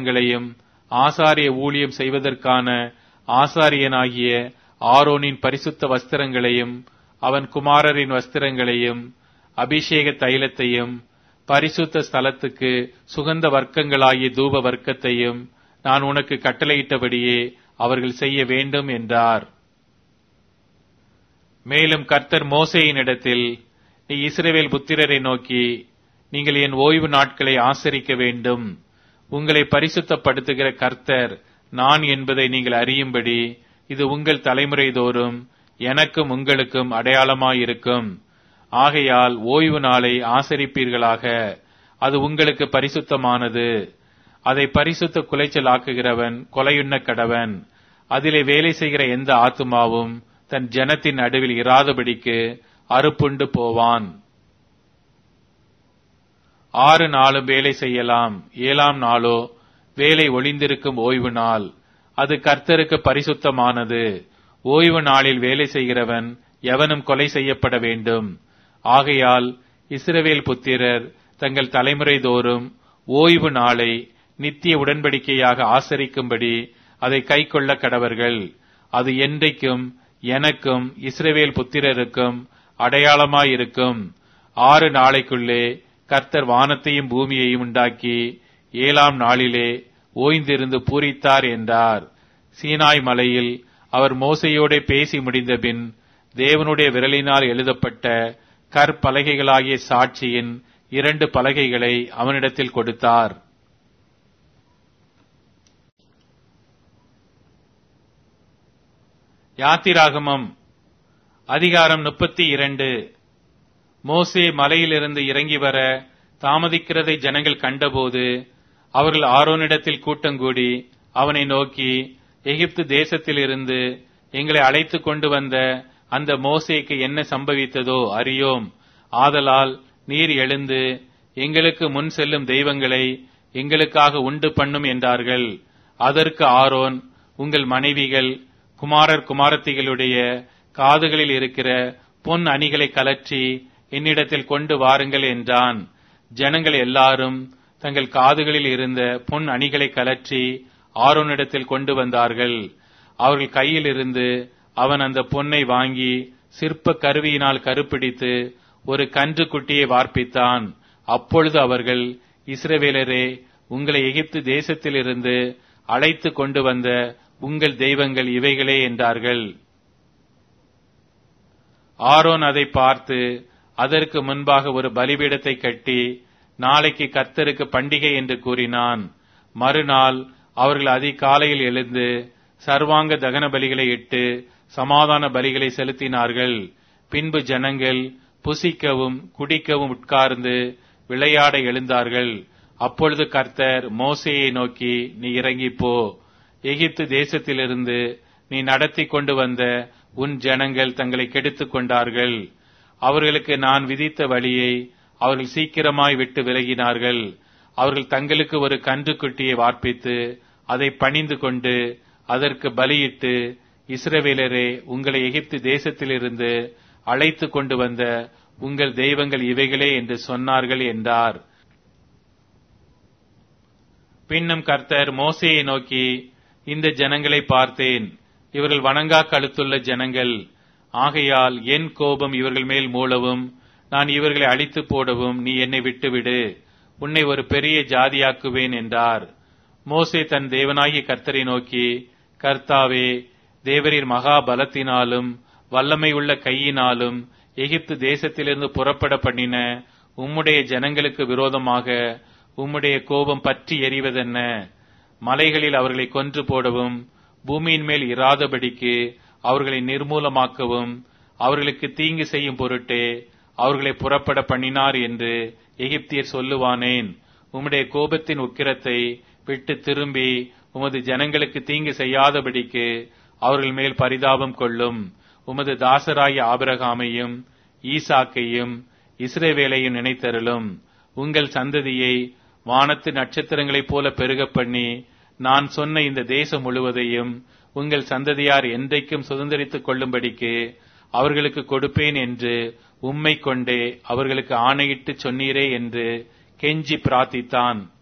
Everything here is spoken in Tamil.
வஸ்திரங்களையும் ஆசாரிய ஊழியம் செய்வதற்கான ஆசாரியனாகிய ஆரோனின் பரிசுத்த வஸ்திரங்களையும் அவன் குமாரரின் வஸ்திரங்களையும் அபிஷேக தைலத்தையும் பரிசுத்த ஸ்தலத்துக்கு சுகந்த வர்க்கங்களாகிய தூப வர்க்கத்தையும் நான் உனக்கு கட்டளையிட்டபடியே அவர்கள் செய்ய வேண்டும் என்றார் மேலும் கர்த்தர் மோசேயினிடத்தில் நீ இஸ்ரவேல் புத்திரரை நோக்கி நீங்கள் என் ஓய்வு நாட்களை ஆசரிக்க வேண்டும் உங்களை பரிசுத்தப்படுத்துகிற கர்த்தர் நான் என்பதை நீங்கள் அறியும்படி இது உங்கள் தலைமுறை தோறும் எனக்கும் உங்களுக்கும் அடையாளமாயிருக்கும் ஆகையால் ஓய்வு நாளை ஆசரிப்பீர்களாக அது உங்களுக்கு பரிசுத்தமானது அதை பரிசுத்த குலைச்சல் ஆக்குகிறவன் கொலையுண்ண கடவன் அதிலே வேலை செய்கிற எந்த ஆத்துமாவும் தன் ஜனத்தின் நடுவில் இராதபடிக்கு அறுப்புண்டு போவான் ஆறு நாளும் வேலை செய்யலாம் ஏழாம் நாளோ வேலை ஒளிந்திருக்கும் ஓய்வு நாள் அது கர்த்தருக்கு பரிசுத்தமானது ஓய்வு நாளில் வேலை செய்கிறவன் எவனும் கொலை செய்யப்பட வேண்டும் ஆகையால் இஸ்ரவேல் புத்திரர் தங்கள் தலைமுறை தோறும் ஓய்வு நாளை நித்திய உடன்படிக்கையாக ஆசரிக்கும்படி அதை கைக்கொள்ள கடவர்கள் அது என்றைக்கும் எனக்கும் இஸ்ரவேல் புத்திரருக்கும் அடையாளமாயிருக்கும் ஆறு நாளைக்குள்ளே கர்த்தர் வானத்தையும் பூமியையும் உண்டாக்கி ஏழாம் நாளிலே ஓய்ந்திருந்து பூரித்தார் என்றார் சீனாய் மலையில் அவர் மோசையோட பேசி முடிந்தபின் தேவனுடைய விரலினால் எழுதப்பட்ட கற்பலகைகளாகிய சாட்சியின் இரண்டு பலகைகளை அவனிடத்தில் கொடுத்தார் யாத்திராகமம் அதிகாரம் முப்பத்தி இரண்டு மோசே மலையிலிருந்து இறங்கி வர தாமதிக்கிறதை ஜனங்கள் கண்டபோது அவர்கள் ஆரோனிடத்தில் கூட்டங்கூடி அவனை நோக்கி எகிப்து தேசத்திலிருந்து எங்களை அழைத்து கொண்டு வந்த அந்த மோசேக்கு என்ன சம்பவித்ததோ அறியோம் ஆதலால் நீர் எழுந்து எங்களுக்கு முன் செல்லும் தெய்வங்களை எங்களுக்காக உண்டு பண்ணும் என்றார்கள் அதற்கு ஆரோன் உங்கள் மனைவிகள் குமாரர் குமாரத்திகளுடைய காதுகளில் இருக்கிற பொன் அணிகளை கலற்றி என்னிடத்தில் கொண்டு வாருங்கள் என்றான் ஜனங்கள் எல்லாரும் தங்கள் காதுகளில் இருந்த பொன் அணிகளை கலற்றி ஆரோனிடத்தில் கொண்டு வந்தார்கள் அவர்கள் கையில் இருந்து அவன் அந்த பொன்னை வாங்கி சிற்ப கருவியினால் கருப்பிடித்து ஒரு கன்று குட்டியை வார்ப்பித்தான் அப்பொழுது அவர்கள் இஸ்ரவேலரே உங்களை எகிப்து தேசத்திலிருந்து அழைத்து கொண்டு வந்த உங்கள் தெய்வங்கள் இவைகளே என்றார்கள் ஆரோன் அதை பார்த்து அதற்கு முன்பாக ஒரு பலிபீடத்தை கட்டி நாளைக்கு கர்த்தருக்கு பண்டிகை என்று கூறினான் மறுநாள் அவர்கள் அதிகாலையில் எழுந்து சர்வாங்க தகன பலிகளை இட்டு சமாதான பலிகளை செலுத்தினார்கள் பின்பு ஜனங்கள் புசிக்கவும் குடிக்கவும் உட்கார்ந்து விளையாட எழுந்தார்கள் அப்பொழுது கர்த்தர் மோசேயை நோக்கி நீ இறங்கி போ எகிப்து தேசத்திலிருந்து நீ நடத்தி கொண்டு வந்த உன் ஜனங்கள் தங்களை கெடுத்துக் கொண்டார்கள் அவர்களுக்கு நான் விதித்த வழியை அவர்கள் சீக்கிரமாய் விட்டு விலகினார்கள் அவர்கள் தங்களுக்கு ஒரு கன்றுக்குட்டியை வார்ப்பித்து அதை பணிந்து கொண்டு அதற்கு பலியிட்டு இஸ்ரவேலரே உங்களை எகிப்து தேசத்திலிருந்து அழைத்து கொண்டு வந்த உங்கள் தெய்வங்கள் இவைகளே என்று சொன்னார்கள் என்றார் பின்னும் கர்த்தர் மோசையை நோக்கி இந்த ஜனங்களை பார்த்தேன் இவர்கள் வணங்கா கழுத்துள்ள ஜனங்கள் ஆகையால் என் கோபம் இவர்கள் மேல் மூளவும் நான் இவர்களை அழித்து போடவும் நீ என்னை விட்டுவிடு உன்னை ஒரு பெரிய ஜாதியாக்குவேன் என்றார் மோசே தன் தேவனாகிய கர்த்தரை நோக்கி கர்த்தாவே தேவரீர் மகா பலத்தினாலும் வல்லமை உள்ள கையினாலும் எகிப்து தேசத்திலிருந்து புறப்பட பண்ணின உம்முடைய ஜனங்களுக்கு விரோதமாக உம்முடைய கோபம் பற்றி எறிவதென்ன மலைகளில் அவர்களை கொன்று போடவும் பூமியின் மேல் இராதபடிக்கு அவர்களை நிர்மூலமாக்கவும் அவர்களுக்கு தீங்கு செய்யும் பொருட்டே அவர்களை புறப்பட பண்ணினார் என்று எகிப்தியர் சொல்லுவானேன் உம்முடைய கோபத்தின் உக்கிரத்தை விட்டு திரும்பி உமது ஜனங்களுக்கு தீங்கு செய்யாதபடிக்கு அவர்கள் மேல் பரிதாபம் கொள்ளும் உமது தாசராய ஆபிரகாமையும் ஈசாக்கையும் இஸ்ரேவேலையும் நினைத்தருளும் உங்கள் சந்ததியை வானத்து நட்சத்திரங்களைப் போல பெருகப் பண்ணி நான் சொன்ன இந்த தேசம் முழுவதையும் உங்கள் சந்ததியார் என்றைக்கும் சுதந்திரித்துக் கொள்ளும்படிக்கு அவர்களுக்கு கொடுப்பேன் என்று உம்மை கொண்டே அவர்களுக்கு ஆணையிட்டு சொன்னீரே என்று கெஞ்சி பிரார்த்தித்தான்